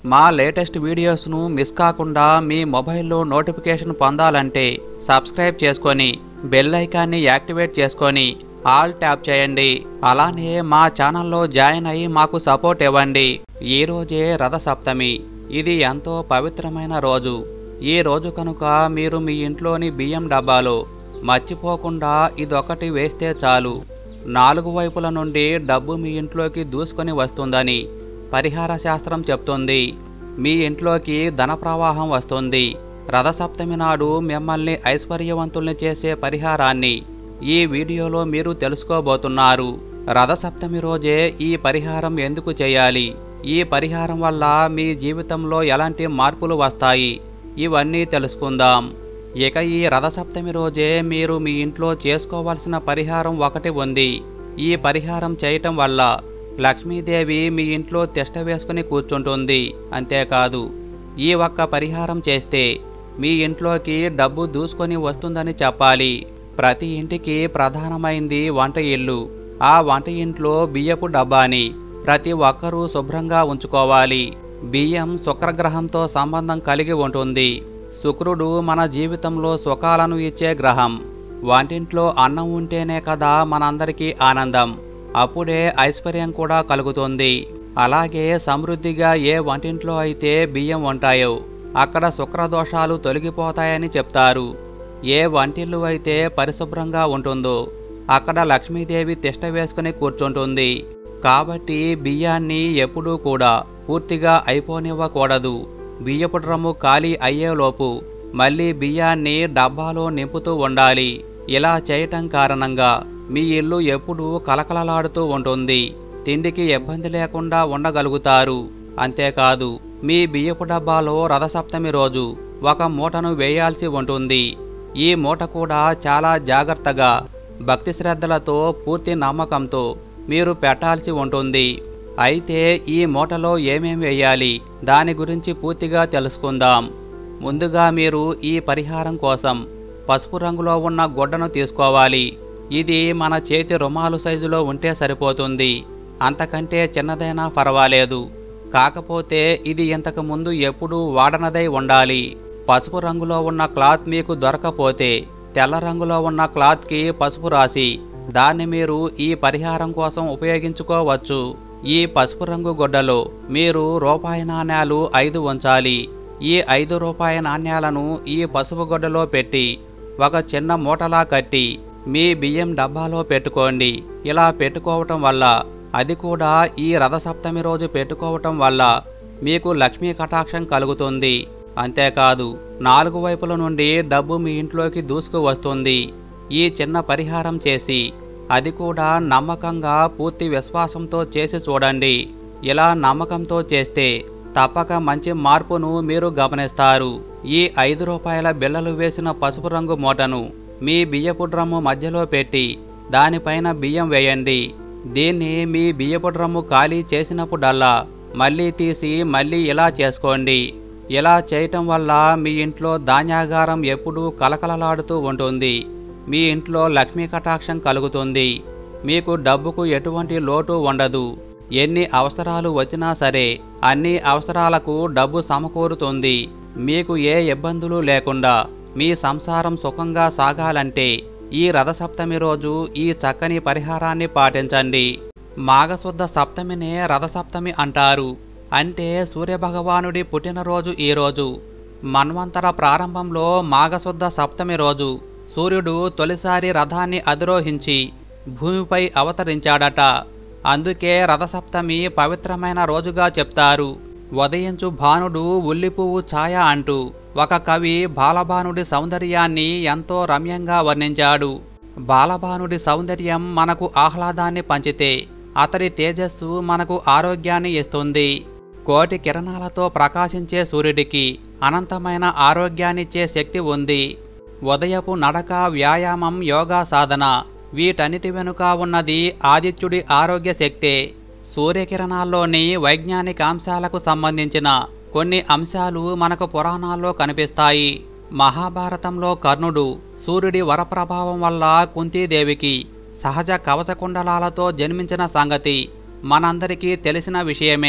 మా latest వీడియోస్ను miss కాకుండా మీ మొబైల్లో నోటిఫికేషన్ పొందాలంటే సబ్స్క్రైబ్ చేసుకొని బెల్ ఐకాన్ని యాక్టివేట్ చేసుకొని ఆల్ ట్యాప్ చేయండి అలానే మా ఛానల్లో జాయిన్ అయ్యి మాకు సపోర్ట్ ఇవ్వండి ఈ రోజే రథ సప్తమి ఇది ఎంతో పవిత్రమైన రోజు ఈ రోజు కనుక మీరు మీ ఇంట్లోని బియ్యం డబ్బాలో మర్చిపోకుండా ఇదొకటి వేస్తే చాలు నాలుగు వైపుల నుండి డబ్బు మీ ఇంట్లోకి దూసుకొని వస్తుందని పరిహార శాస్త్రం చెప్తుంది మీ ఇంట్లోకి ధన ప్రవాహం వస్తుంది రథసప్తమి నాడు మిమ్మల్ని ఐశ్వర్యవంతుల్ని చేసే పరిహారాన్ని ఈ వీడియోలో మీరు తెలుసుకోబోతున్నారు రథసప్తమి రోజే ఈ పరిహారం ఎందుకు చేయాలి ఈ పరిహారం వల్ల మీ జీవితంలో ఎలాంటి మార్పులు వస్తాయి ఇవన్నీ తెలుసుకుందాం ఇక ఈ రథసప్తమి రోజే మీరు మీ ఇంట్లో చేసుకోవాల్సిన పరిహారం ఒకటి ఉంది ఈ పరిహారం చేయటం వల్ల లక్ష్మీదేవి మీ ఇంట్లో తిష్ట వేసుకుని కూర్చుంటుంది అంతేకాదు ఈ ఒక్క పరిహారం చేస్తే మీ ఇంట్లోకి డబ్బు దూసుకొని వస్తుందని చెప్పాలి ప్రతి ఇంటికి ప్రధానమైంది వంట ఇల్లు ఆ వంట ఇంట్లో బియ్యపు డబ్బాని ప్రతి ఒక్కరూ శుభ్రంగా ఉంచుకోవాలి బియ్యం శుక్రగ్రహంతో సంబంధం కలిగి ఉంటుంది శుక్రుడు మన జీవితంలో సుఖాలను ఇచ్చే గ్రహం వంటింట్లో అన్నం ఉంటేనే కదా మనందరికీ ఆనందం అప్పుడే ఐశ్వర్యం కూడా కలుగుతుంది అలాగే సమృద్ధిగా ఏ వంటింట్లో అయితే బియ్యం ఉంటాయో అక్కడ శుక్రదోషాలు తొలగిపోతాయని చెప్తారు ఏ వంటిల్లు అయితే పరిశుభ్రంగా ఉంటుందో అక్కడ లక్ష్మీదేవి తిష్ట వేసుకుని కూర్చుంటుంది కాబట్టి బియ్యాన్ని ఎప్పుడూ కూడా పూర్తిగా అయిపోనివ్వకూడదు బియ్యపు డ్రమ్ము ఖాళీ అయ్యేలోపు మళ్ళీ బియ్యాన్ని డబ్బాలో నింపుతూ ఉండాలి ఇలా చేయటం కారణంగా మీ ఇల్లు ఎప్పుడూ కలకలలాడుతూ ఉంటుంది తిండికి ఇబ్బంది లేకుండా ఉండగలుగుతారు అంతేకాదు మీ బియ్యపు డబ్బాలో రథసప్తమి రోజు ఒక మూటను వేయాల్సి ఉంటుంది ఈ మూట కూడా చాలా జాగ్రత్తగా భక్తి శ్రద్ధలతో పూర్తి నమ్మకంతో మీరు పెట్టాల్సి ఉంటుంది అయితే ఈ మూటలో ఏమేం వేయాలి దాని గురించి పూర్తిగా తెలుసుకుందాం ముందుగా మీరు ఈ పరిహారం కోసం పసుపు రంగులో ఉన్న గుడ్డను తీసుకోవాలి ఇది మన చేతి రుమాలు సైజులో ఉంటే సరిపోతుంది అంతకంటే చిన్నదైనా పర్వాలేదు కాకపోతే ఇది ఇంతకు ముందు ఎప్పుడూ వాడనదై ఉండాలి పసుపు రంగులో ఉన్న క్లాత్ మీకు దొరకపోతే తెల్ల రంగులో ఉన్న క్లాత్కి పసుపు రాసి దాన్ని మీరు ఈ పరిహారం కోసం ఉపయోగించుకోవచ్చు ఈ పసుపు రంగు గుడ్డలో మీరు రూపాయి నాణ్యాలు ఐదు ఉంచాలి ఈ ఐదు రూపాయి నాణ్యాలను ఈ పసుపు గుడ్డలో పెట్టి ఒక చిన్న మూటలా కట్టి మీ బియ్యం డబ్బాలో పెట్టుకోండి ఇలా పెట్టుకోవటం వల్ల అది కూడా ఈ రథసప్తమి రోజు పెట్టుకోవటం వల్ల మీకు లక్ష్మీ కటాక్షం కలుగుతుంది అంతేకాదు నాలుగు వైపుల నుండి డబ్బు మీ ఇంట్లోకి దూసుకు వస్తుంది ఈ చిన్న పరిహారం చేసి అది కూడా నమ్మకంగా పూర్తి విశ్వాసంతో చేసి చూడండి ఇలా నమ్మకంతో చేస్తే తప్పక మంచి మార్పును మీరు గమనిస్తారు ఈ ఐదు రూపాయల బిళ్ళలు వేసిన పసుపు రంగు మూటను మీ బియ్యపు డ్రమ్ము మధ్యలో పెట్టి దానిపైన బియ్యం వేయండి దీన్ని మీ బియ్యపు డ్రమ్ము ఖాళీ చేసినప్పుడల్లా మళ్ళీ తీసి మళ్ళీ ఇలా చేసుకోండి ఇలా చేయటం వల్ల మీ ఇంట్లో ధాన్యాగారం ఎప్పుడూ కలకలలాడుతూ ఉంటుంది మీ ఇంట్లో లక్ష్మీ కటాక్షం కలుగుతుంది మీకు డబ్బుకు ఎటువంటి లోటు ఉండదు ఎన్ని అవసరాలు వచ్చినా సరే అన్ని అవసరాలకు డబ్బు సమకూరుతుంది మీకు ఏ ఇబ్బందులు లేకుండా మీ సంసారం సుఖంగా సాగాలంటే ఈ రథసప్తమి రోజు ఈ చక్కని పరిహారాన్ని పాటించండి మాఘశుద్ధ సప్తమినే రథసప్తమి అంటారు అంటే సూర్యభగవానుడి పుట్టినరోజు ఈ రోజు మన్వంతర ప్రారంభంలో మాఘశుద్ధ సప్తమి రోజు సూర్యుడు తొలిసారి రథాన్ని అధిరోహించి భూమిపై అవతరించాడట అందుకే రథసప్తమి పవిత్రమైన రోజుగా చెప్తారు ఉదయించు భానుడు ఉల్లిపువ్వు ఛాయ అంటూ ఒక కవి బాలబానుడి సౌందర్యాన్ని ఎంతో రమ్యంగా వర్ణించాడు బాలబానుడి సౌందర్యం మనకు ఆహ్లాదాన్ని పంచితే అతడి తేజస్సు మనకు ఆరోగ్యాన్ని ఇస్తుంది కోటి కిరణాలతో ప్రకాశించే సూర్యుడికి అనంతమైన ఆరోగ్యాన్నిచ్చే శక్తి ఉంది ఉదయపు నడక వ్యాయామం యోగా సాధన వీటన్నిటి వెనుక ఉన్నది ఆదిత్యుడి ఆరోగ్య శక్తే సూర్యకిరణాల్లోని వైజ్ఞానిక అంశాలకు సంబంధించిన కొన్ని అంశాలు మనకు పురాణాల్లో కనిపిస్తాయి మహాభారతంలో కర్ణుడు సూర్యుడి వరప్రభావం వల్ల కుంతీదేవికి సహజ కవచకుండలాలతో జన్మించిన సంగతి మనందరికీ తెలిసిన విషయమే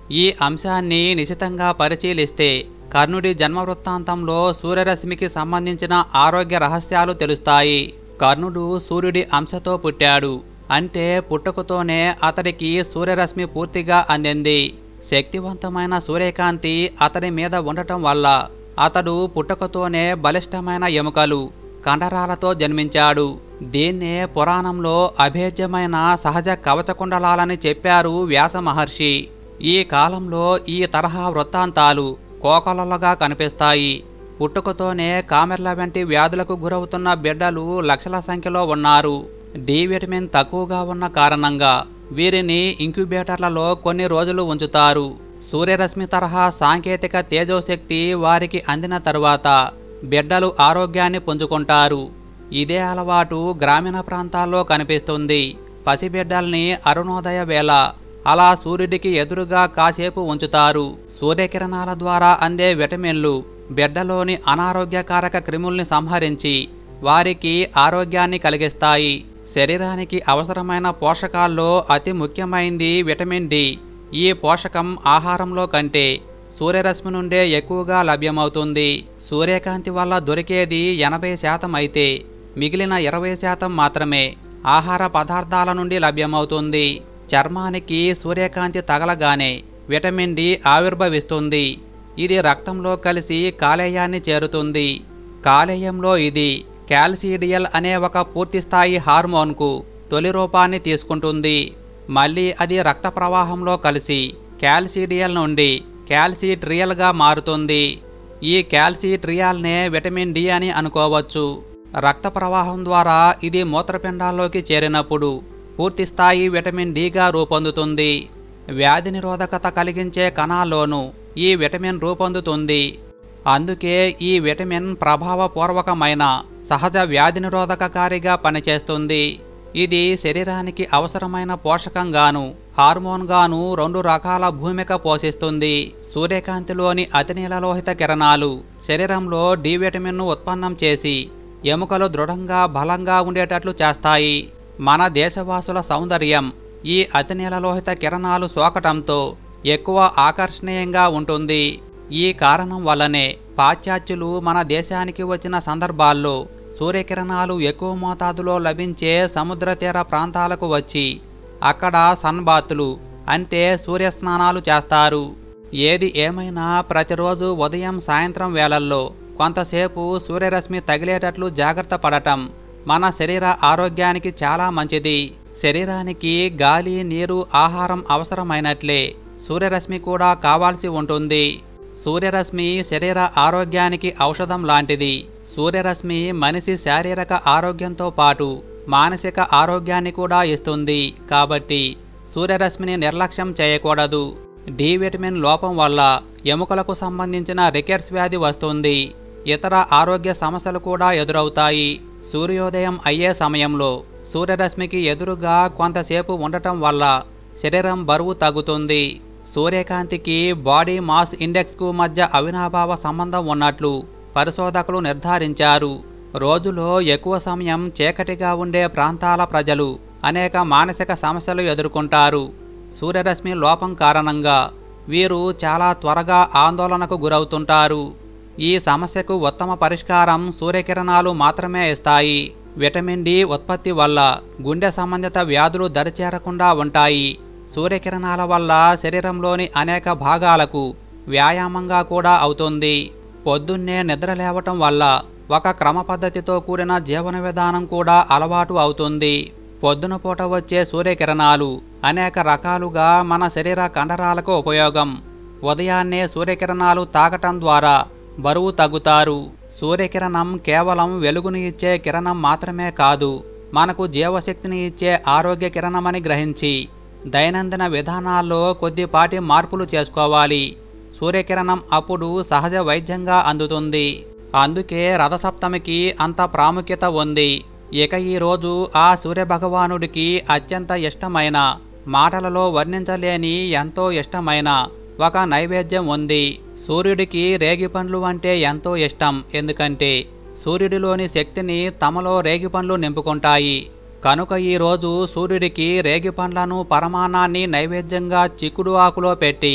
ఈ అంశాన్ని నిశితంగా పరిశీలిస్తే కర్ణుడి జన్మ వృత్తాంతంలో సూర్యరశ్మికి సంబంధించిన ఆరోగ్య రహస్యాలు తెలుస్తాయి కర్ణుడు సూర్యుడి అంశతో పుట్టాడు అంటే పుట్టుకతోనే అతడికి సూర్యరశ్మి పూర్తిగా అందింది శక్తివంతమైన సూర్యకాంతి అతడి మీద ఉండటం వల్ల అతడు పుట్టుకతోనే బలిష్టమైన ఎముకలు కండరాలతో జన్మించాడు దీన్నే పురాణంలో అభేద్యమైన సహజ కవచకుండలాలని చెప్పారు వ్యాస మహర్షి ఈ కాలంలో ఈ తరహా వృత్తాంతాలు కోకొలలుగా కనిపిస్తాయి పుట్టుకతోనే కామెర్ల వంటి వ్యాధులకు గురవుతున్న బిడ్డలు లక్షల సంఖ్యలో ఉన్నారు డి విటమిన్ తక్కువగా ఉన్న కారణంగా వీరిని ఇంక్యుబేటర్లలో కొన్ని రోజులు ఉంచుతారు సూర్యరశ్మి తరహా సాంకేతిక తేజోశక్తి వారికి అందిన తరువాత బిడ్డలు ఆరోగ్యాన్ని పుంజుకుంటారు ఇదే అలవాటు గ్రామీణ ప్రాంతాల్లో కనిపిస్తుంది పసిబిడ్డల్ని అరుణోదయ వేళ అలా సూర్యుడికి ఎదురుగా కాసేపు ఉంచుతారు సూర్యకిరణాల ద్వారా అందే విటమిన్లు బిడ్డలోని అనారోగ్యకారక క్రిముల్ని సంహరించి వారికి ఆరోగ్యాన్ని కలిగిస్తాయి శరీరానికి అవసరమైన పోషకాల్లో అతి ముఖ్యమైనది విటమిన్ డి ఈ పోషకం ఆహారంలో కంటే సూర్యరశ్మి నుండే ఎక్కువగా లభ్యమవుతుంది సూర్యకాంతి వల్ల దొరికేది ఎనభై శాతం అయితే మిగిలిన ఇరవై శాతం మాత్రమే ఆహార పదార్థాల నుండి లభ్యమవుతుంది చర్మానికి సూర్యకాంతి తగలగానే విటమిన్ డి ఆవిర్భవిస్తుంది ఇది రక్తంలో కలిసి కాలేయాన్ని చేరుతుంది కాలేయంలో ఇది క్యాల్సీడియల్ అనే ఒక పూర్తిస్థాయి హార్మోన్కు తొలి రూపాన్ని తీసుకుంటుంది మళ్ళీ అది రక్త ప్రవాహంలో కలిసి క్యాల్సీడియల్ నుండి క్యాల్సిట్రియల్గా మారుతుంది ఈ క్యాల్సిట్రియాల్నే విటమిన్ డి అని అనుకోవచ్చు రక్త ప్రవాహం ద్వారా ఇది మూత్రపిండాల్లోకి చేరినప్పుడు పూర్తిస్థాయి విటమిన్ డిగా రూపొందుతుంది వ్యాధి నిరోధకత కలిగించే కణాల్లోనూ ఈ విటమిన్ రూపొందుతుంది అందుకే ఈ విటమిన్ ప్రభావపూర్వకమైన సహజ వ్యాధి నిరోధకకారిగా పనిచేస్తుంది ఇది శరీరానికి అవసరమైన పోషకంగాను హార్మోన్గాను రెండు రకాల భూమిక పోషిస్తుంది సూర్యకాంతిలోని అతినీలలోహిత కిరణాలు శరీరంలో డి విటమిన్ను ఉత్పన్నం చేసి ఎముకలు దృఢంగా బలంగా ఉండేటట్లు చేస్తాయి మన దేశవాసుల సౌందర్యం ఈ అతినీలలోహిత కిరణాలు సోకటంతో ఎక్కువ ఆకర్షణీయంగా ఉంటుంది ఈ కారణం వల్లనే పాశ్చాత్యులు మన దేశానికి వచ్చిన సందర్భాల్లో సూర్యకిరణాలు ఎక్కువ మోతాదులో లభించే సముద్ర తీర ప్రాంతాలకు వచ్చి అక్కడ సన్బాతులు అంటే సూర్యస్నానాలు చేస్తారు ఏది ఏమైనా ప్రతిరోజు ఉదయం సాయంత్రం వేళల్లో కొంతసేపు సూర్యరశ్మి తగిలేటట్లు జాగ్రత్త పడటం మన శరీర ఆరోగ్యానికి చాలా మంచిది శరీరానికి గాలి నీరు ఆహారం అవసరమైనట్లే సూర్యరశ్మి కూడా కావాల్సి ఉంటుంది సూర్యరశ్మి శరీర ఆరోగ్యానికి ఔషధం లాంటిది సూర్యరశ్మి మనిషి శారీరక ఆరోగ్యంతో పాటు మానసిక ఆరోగ్యాన్ని కూడా ఇస్తుంది కాబట్టి సూర్యరశ్మిని నిర్లక్ష్యం చేయకూడదు డి విటమిన్ లోపం వల్ల ఎముకలకు సంబంధించిన రికెట్స్ వ్యాధి వస్తుంది ఇతర ఆరోగ్య సమస్యలు కూడా ఎదురవుతాయి సూర్యోదయం అయ్యే సమయంలో సూర్యరశ్మికి ఎదురుగా కొంతసేపు ఉండటం వల్ల శరీరం బరువు తగ్గుతుంది సూర్యకాంతికి బాడీ మాస్ ఇండెక్స్కు మధ్య అవినాభావ సంబంధం ఉన్నట్లు పరిశోధకులు నిర్ధారించారు రోజులో ఎక్కువ సమయం చీకటిగా ఉండే ప్రాంతాల ప్రజలు అనేక మానసిక సమస్యలు ఎదుర్కొంటారు సూర్యరశ్మి లోపం కారణంగా వీరు చాలా త్వరగా ఆందోళనకు గురవుతుంటారు ఈ సమస్యకు ఉత్తమ పరిష్కారం సూర్యకిరణాలు మాత్రమే ఇస్తాయి విటమిన్ డి ఉత్పత్తి వల్ల గుండె సంబంధిత వ్యాధులు దరిచేరకుండా ఉంటాయి సూర్యకిరణాల వల్ల శరీరంలోని అనేక భాగాలకు వ్యాయామంగా కూడా అవుతుంది పొద్దున్నే నిద్ర లేవటం వల్ల ఒక క్రమ పద్ధతితో కూడిన జీవన విధానం కూడా అలవాటు అవుతుంది పొద్దున పూట వచ్చే సూర్యకిరణాలు అనేక రకాలుగా మన శరీర కండరాలకు ఉపయోగం ఉదయాన్నే సూర్యకిరణాలు తాకటం ద్వారా బరువు తగ్గుతారు సూర్యకిరణం కేవలం వెలుగుని ఇచ్చే కిరణం మాత్రమే కాదు మనకు జీవశక్తిని ఇచ్చే ఆరోగ్య కిరణమని గ్రహించి దైనందిన విధానాల్లో కొద్దిపాటి మార్పులు చేసుకోవాలి సూర్యకిరణం అప్పుడు సహజ వైద్యంగా అందుతుంది అందుకే రథసప్తమికి అంత ప్రాముఖ్యత ఉంది ఇక ఈ రోజు ఆ సూర్యభగవానుడికి అత్యంత ఇష్టమైన మాటలలో వర్ణించలేని ఎంతో ఇష్టమైన ఒక నైవేద్యం ఉంది సూర్యుడికి రేగిపండ్లు అంటే ఎంతో ఇష్టం ఎందుకంటే సూర్యుడిలోని శక్తిని తమలో రేగిపండ్లు నింపుకుంటాయి కనుక ఈ రోజు సూర్యుడికి రేగిపండ్లను పరమాన్నాన్ని నైవేద్యంగా చిక్కుడు ఆకులో పెట్టి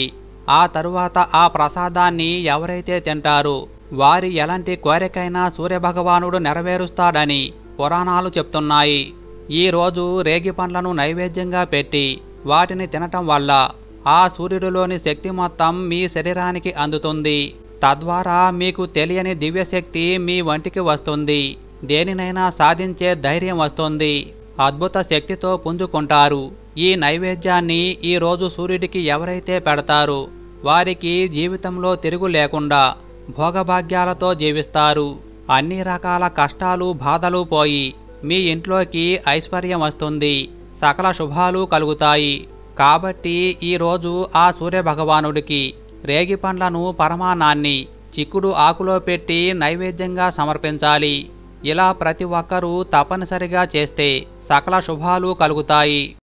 ఆ తరువాత ఆ ప్రసాదాన్ని ఎవరైతే తింటారో వారి ఎలాంటి కోరికైనా సూర్యభగవానుడు నెరవేరుస్తాడని పురాణాలు చెప్తున్నాయి ఈ రోజు రేగి పండ్లను నైవేద్యంగా పెట్టి వాటిని తినటం వల్ల ఆ సూర్యుడిలోని శక్తి మొత్తం మీ శరీరానికి అందుతుంది తద్వారా మీకు తెలియని దివ్యశక్తి మీ వంటికి వస్తుంది దేనినైనా సాధించే ధైర్యం వస్తుంది అద్భుత శక్తితో పుంజుకుంటారు ఈ నైవేద్యాన్ని ఈ రోజు సూర్యుడికి ఎవరైతే పెడతారో వారికి జీవితంలో తిరుగు లేకుండా భోగభాగ్యాలతో జీవిస్తారు అన్ని రకాల కష్టాలు బాధలు పోయి మీ ఇంట్లోకి ఐశ్వర్యం వస్తుంది సకల శుభాలు కలుగుతాయి కాబట్టి ఈరోజు ఆ సూర్యభగవానుడికి రేగి పండ్లను పరమానాన్ని చిక్కుడు ఆకులో పెట్టి నైవేద్యంగా సమర్పించాలి ఇలా ప్రతి ఒక్కరూ తప్పనిసరిగా చేస్తే సకల శుభాలు కలుగుతాయి